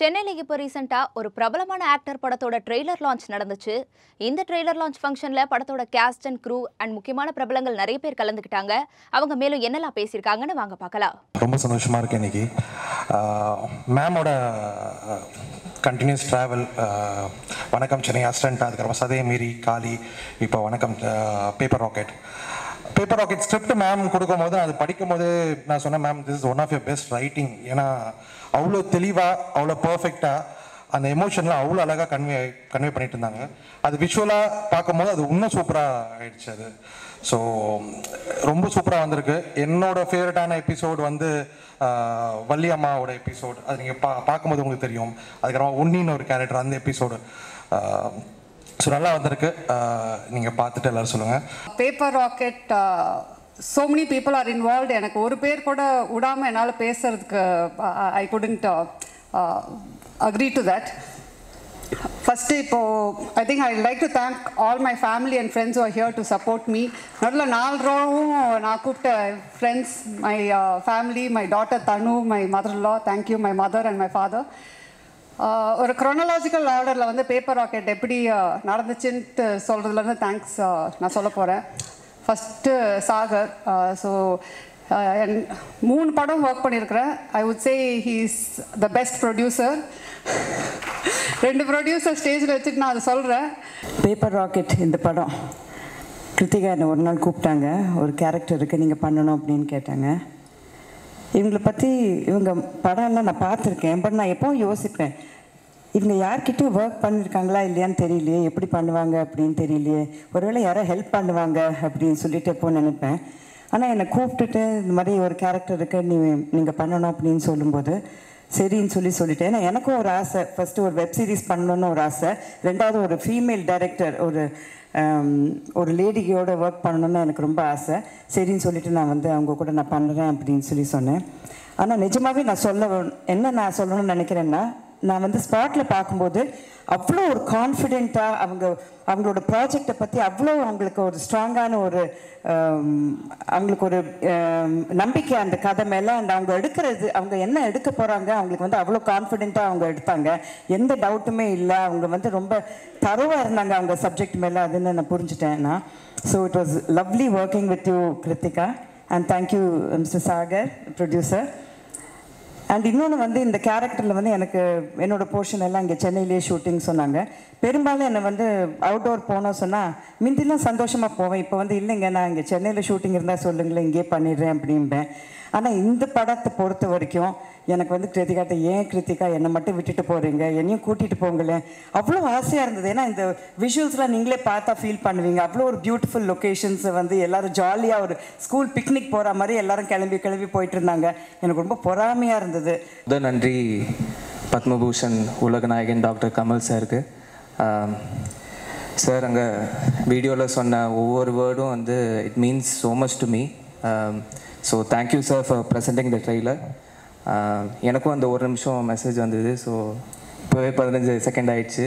சென்னையில் இப்போ ரீசெண்டாக ஒரு பிரபலமான ஆக்டர் படத்தோட ட்ரெய்லர் லான்ச் நடந்துச்சு இந்த ட்ரெய்லர் லான்ச் ஃபங்க்ஷனில் படத்தோட கேஸ்ட் அண்ட் க்ரூ அண்ட் முக்கியமான பிரபலங்கள் நிறைய பேர் கலந்துக்கிட்டாங்க அவங்க மேலும் என்னெல்லாம் பேசியிருக்காங்கன்னு வாங்க பார்க்கலாம் ரொம்ப சந்தோஷமாக இருக்கு இன்னைக்கு மேமோட கண்டினியூஸ் ட்ராவல் வணக்கம் சென்னை அசிஸ்டண்ட் அதுக்கப்புறம் சதய மீறி காளி இப்போ வணக்கம் paper rocket paper rocket script ma'am கொடுக்கும்போது அது படிக்கும்போது நான் சொன்னேன் ma'am this is one of your best writing ஏன்னா அவ்வளோ தெளிவாக அவ்வளோ பர்ஃபெக்டாக அந்த எமோஷன்லாம் அவ்வளோ அழகாக கன்வே கன்வே பண்ணிட்டு இருந்தாங்க அது விஷுவலாக பார்க்கும்போது அது இன்னும் சூப்பராக ஆயிடுச்சு அது ஸோ ரொம்ப சூப்பராக வந்திருக்கு என்னோட ஃபேவரட்டான எபிசோடு வந்து ஆஹ், வள்ளி அம்மாவோட எபிசோடு அது நீங்கள் பா பார்க்கும்போது உங்களுக்கு தெரியும் அதுக்கப்புறமா உன்னின்னு ஒரு கேரக்டர் அந்த எபிசோடு ஸோ நல்லா வந்திருக்கு நீங்கள் பார்த்துட்டு எல்லாரும் சொல்லுங்கள் paper rocket so many people are involved எனக்கு ஒரு பேர் கூட விடாமல் என்னால் பேசுறதுக்கு I couldn't agree to that first இப்போது I think I like to thank all my family and friends are here to support me நடுவில் நாலு ரோவும் நான் கூப்பிட்ட friends my family my daughter Dhanu my mother law thank you my mother and my father ஒரு chronological ஆர்டரில் வந்து paper rocket எப்படி uh, நடந்துச்சுன்ட்டு சொல்கிறதுலேருந்து தேங்க்ஸ் நான் சொல்ல போகிறேன் ஃபஸ்ட்டு சாகர் ஸோ மூணு படம் ஒர்க் பண்ணியிருக்கிறேன் I would say he's the best producer ரெண்டு ப்ரொடியூசர் ஸ்டேஜில் வச்சுட்டு நான் அதை சொல்கிறேன் பேப்பர் ராக்கெட் இந்த படம் கிருத்திகா என்னை ஒரு நாள் கூப்பிட்டாங்க ஒரு கேரக்டர் இருக்குது நீங்கள் பண்ணணும் அப்படின்னு கேட்டாங்க இவங்களை பற்றி இவங்க படம்லாம் நான் பார்த்துருக்கேன் பட் நான் எப்போவும் யோசிப்பேன் இவங்க யார்கிட்டயும் ஒர்க் பண்ணியிருக்காங்களா இல்லையான்னு தெரியலையே எப்படி பண்ணுவாங்க அப்படின்னு தெரியலையே ஒருவேளை யாரோ ஹெல்ப் பண்ணுவாங்க அப்படின்னு சொல்லிட்டு எப்போ நினைப்பேன் ஆனால் என்னை கூப்பிட்டுட்டு இந்த மாதிரி ஒரு கேரக்டர் இருக்கு நீ நீங்கள் பண்ணணும் அப்படின்னு சொல்லும்போது சரின்னு சொல்லி சொல்லிட்டேன் ஏன்னா எனக்கும் ஒரு ஆசை ஃபஸ்ட்டு ஒரு வெப் சீரிஸ் பண்ணணும்னு ஒரு ஆசை ரெண்டாவது ஒரு ஃபீமேல் டைரக்டர் ஒரு ஆம், ஒரு லேடியோட ஒர்க் பண்ணணும்னு எனக்கு ரொம்ப ஆசை சரின்னு சொல்லிட்டு நான் வந்து அவங்க கூட நான் பண்ணுறேன் அப்படின்னு சொல்லி சொன்னேன் ஆனால் நிஜமாவே நான் சொல்ல வே- என்ன நான் சொல்லணும்னு நினைக்கிறேன்னா நான் வந்து ஸ்பாட்டில் பார்க்கும்போது அவ்வளோ ஒரு கான்ஃபிடென்ட்டாக அவங்க அவங்களோட ப்ராஜெக்டை பற்றி அவ்வளோ அவங்களுக்கு ஒரு ஸ்ட்ராங்கான ஒரு ஆம், அவங்களுக்கு ஒரு ஆம், நம்பிக்கை அந்த கதை மேலே அண்ட் அவங்க எடுக்கிறது அவங்க என்ன எடுக்க போகிறாங்க அவங்களுக்கு வந்து அவ்வளோ கான்ஃபிடென்ட்டாக அவங்க எடுத்தாங்க எந்த டவுட்டுமே இல்லை அவங்க வந்து ரொம்ப தரோவாக இருந்தாங்க அவங்க சப்ஜெக்ட் மேலே அதுன்னு நான் புரிஞ்சுட்டேன் நான் so it was lovely working with you Kiruthiga and thank you mister Sagar producer and இன்னொன்று வந்து இந்த கேரக்டரில் வந்து எனக்கு என்னோட போர்ஷன் எல்லாம் இங்கே சென்னையிலேயே ஷூட்டிங் சொன்னாங்க பெரும்பாலும் என்னை வந்து அவுட்டோர் போனோம் சொன்னால் முந்திலாம் சந்தோஷமாக போவேன் இப்போ வந்து இல்லைங்க நான் இங்கே சென்னையில் ஷூட்டிங் இருந்தால் சொல்லுங்களேன் இங்கேயே பண்ணிடுறேன் அப்படிம்பேன் ஆனால் இந்த படத்தை பொறுத்த வரைக்கும் எனக்கு வந்து கிருத்திகாட்ட ஏன் கிருத்திகா என்னை மட்டும் விட்டுட்டு போகிறீங்க என்னையும் கூட்டிகிட்டு போங்களேன் அவ்வளோ ஆசையாக இருந்தது ஏன்னா இந்த விஷுவல்ஸ்லாம் நீங்களே பார்த்தா ஃபீல் பண்ணுவீங்க அவ்வளோ ஒரு பியூட்டிஃபுல் லொக்கேஷன்ஸை வந்து எல்லாரும் ஜாலியாக ஒரு ஸ்கூல் பிக்னிக் போகிற மாதிரி எல்லாரும் கிளம்பி கிளம்பி போயிட்டு இருந்தாங்க எனக்கு ரொம்ப பொறாமையாக இருந்தது முதல் நன்றி பத்மபூஷன் உலகநாயகன் டாக்டர் கமல் சாருக்கு ஆம், சார் அங்கே வீடியோவில் சொன்ன ஒவ்வொரு வேர்டும் வந்து it means so much to me so thank you sir for presenting the trailer எனக்கும் அந்த ஒரு நிமிஷம் மெசேஜ் வந்தது ஸோ இப்போவே பதினஞ்சு செகண்ட் ஆயிடுச்சு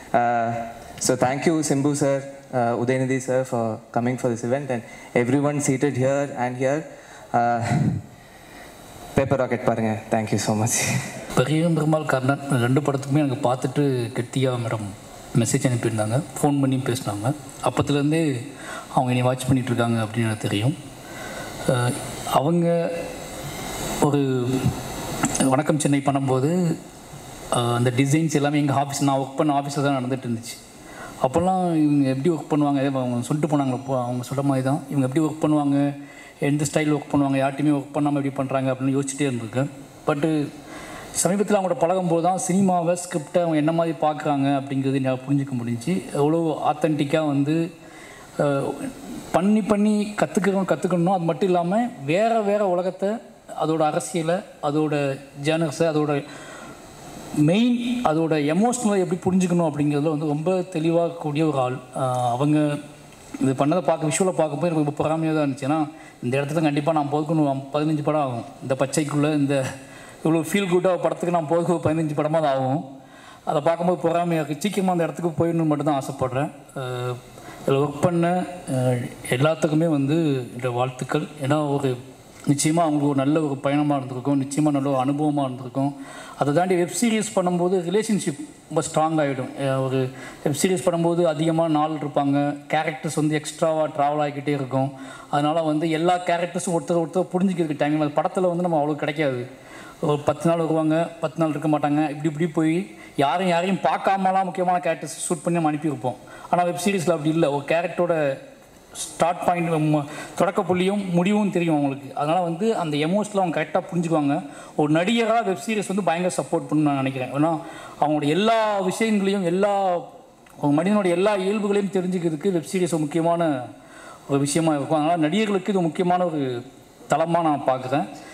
so thank you Simbu sir Udhayanidhi sir for coming for this event and everyone seated here and here paper rocket பாருங்கள் thank you so much Pariyerum Perumal Karnan ரெண்டு படத்துக்குமே எனக்கு பார்த்துட்டு கெட்டியா மேடம் மெசேஜ் அனுப்பியிருந்தாங்க ஃபோன் பண்ணி பேசினாங்க அப்பத்துலேருந்தே அவங்க என்னை வாட்ச் பண்ணிட்டு இருக்காங்க அப்படின்னு எனக்கு தெரியும் அஹ் அவங்க ஒரு வணக்கம் சென்னை பண்ணும்போது அஹ் அந்த டிசைன்ஸ் எல்லாமே எங்கள் ஆஃபீஸ் நான் ஒர்க் பண்ண ஆஃபீஸில் தான் நடந்துட்டு இருந்துச்சு அப்போல்லாம் இவங்க எப்படி ஒர்க் பண்ணுவாங்க ஏதோ அவங்க சொல்லிட்டு போனாங்க அப்போ அவங்க சொல்கிற மாதிரி தான் இவங்க எப்படி ஒர்க் பண்ணுவாங்க எந்த ஸ்டைல் ஒர்க் பண்ணுவாங்க யார்ட்டையுமே ஒர்க் பண்ணாமல் எப்படி பண்ணுறாங்க அப்படின்னு யோசிச்சுட்டே இருந்திருக்கேன் பட்டு சமீபத்தில் அவங்களோட பழகும்போது தான் சினிமாவை ஸ்கிரிப்டை அவங்க என்ன மாதிரி பார்க்குறாங்க அப்படிங்கிறது என்னால் புரிஞ்சுக்க முடிஞ்சு எவ்வளோ ஆத்தென்டிக்காக வந்து அஹ், பண்ணி பண்ணி கற்றுக்கிறோம் கற்றுக்கணும் அது மட்டும் இல்லாமல் வேறு வேறு உலகத்தை அதோட அரசியலை அதோட ஜேனர்ஸை அதோட மெயின் அதோட எமோஷ்னலை எப்படி புரிஞ்சுக்கணும் அப்படிங்கிறதுல வந்து ரொம்ப தெளிவாக கூடிய ஒரு ஆள் ஆஹ் அவங்க இது பண்ணதை பார்க்க விஷுவலை பார்க்கும்போது எனக்கு ரொம்ப பொறாமையாக தான் இருந்துச்சு ஏன்னா இந்த இடத்துல கண்டிப்பாக நான் போதுக்கணும் பதினஞ்சு படம் ஆகும் இந்த பச்சைக்குள்ளே இந்த இவ்வளோ ஃபீல் குட்டாக படத்துக்கு நான் போதுக்கு பதினஞ்சு படமாக தான் ஆகும் அதை பார்க்கும்போது பொறாமையாக இருக்குது சீக்கிரமாக அந்த இடத்துக்கு போயிடணும்னு மட்டும் தான் ஆசைப்பட்றேன் இதில் ஒர்க் பண்ண ஆஹ் எல்லாத்துக்குமே வந்து இந்த வாழ்த்துக்கள் ஏன்னா ஒரு நிச்சயமாக அவங்களுக்கு ஒரு நல்ல ஒரு பயணமாக இருந்திருக்கும் நிச்சயமாக நல்ல ஒரு அனுபவமாக இருந்திருக்கும் அதை தாண்டி வெப் சீரிஸ் பண்ணும்போது ரிலேஷன்ஷிப் ரொம்ப ஸ்ட்ராங் ஆகிடும் ஒரு வெப் சீரிஸ் பண்ணும்போது அதிகமாக நாள் இருப்பாங்க கேரக்டர்ஸ் வந்து எக்ஸ்ட்ராவாக ட்ராவல் ஆகிக்கிட்டே இருக்கும் அதனால் வந்து எல்லா கேரக்டர்ஸும் ஒருத்தர் ஒருத்தர் புரிஞ்சுக்கிறதுக்கு டைம் அது படத்தில் வந்து நம்ம அவ்வளோ கிடைக்காது ஒரு பத்து நாள் வருவாங்க பத்து நாள் இருக்க மாட்டாங்க இப்படி இப்படி போய் யாரும் யாரையும் பார்க்காமலாம் முக்கியமான கேரக்டர்ஸ் ஷூட் பண்ணி நம்ம அனுப்பியிருப்போம் ஆனால் வெப் சீரிஸில் அப்படி இல்லை ஒரு கேரக்டரோட ஸ்டார்ட் பாயிண்ட் தொடக்க புள்ளியும் முடிவும் தெரியும் அவங்களுக்கு அதனால் வந்து அந்த எமோஷனில் அவங்க கரெக்டாக புரிஞ்சுக்குவாங்க ஒரு நடிகராக வெப் சீரிஸ் வந்து பயங்கர சப்போர்ட் பண்ணு நான் நினைக்கிறேன் ஏன்னா அவங்களோட எல்லா விஷயங்களையும் எல்லா ஒரு மனிதனோட எல்லா இயல்புகளையும் தெரிஞ்சுக்கிறதுக்கு வெப் சீரிஸ் முக்கியமான ஒரு விஷயமா இருக்கும் அதனால் நடிகர்களுக்கு இது முக்கியமான ஒரு தளமாக நான் பார்க்குறேன்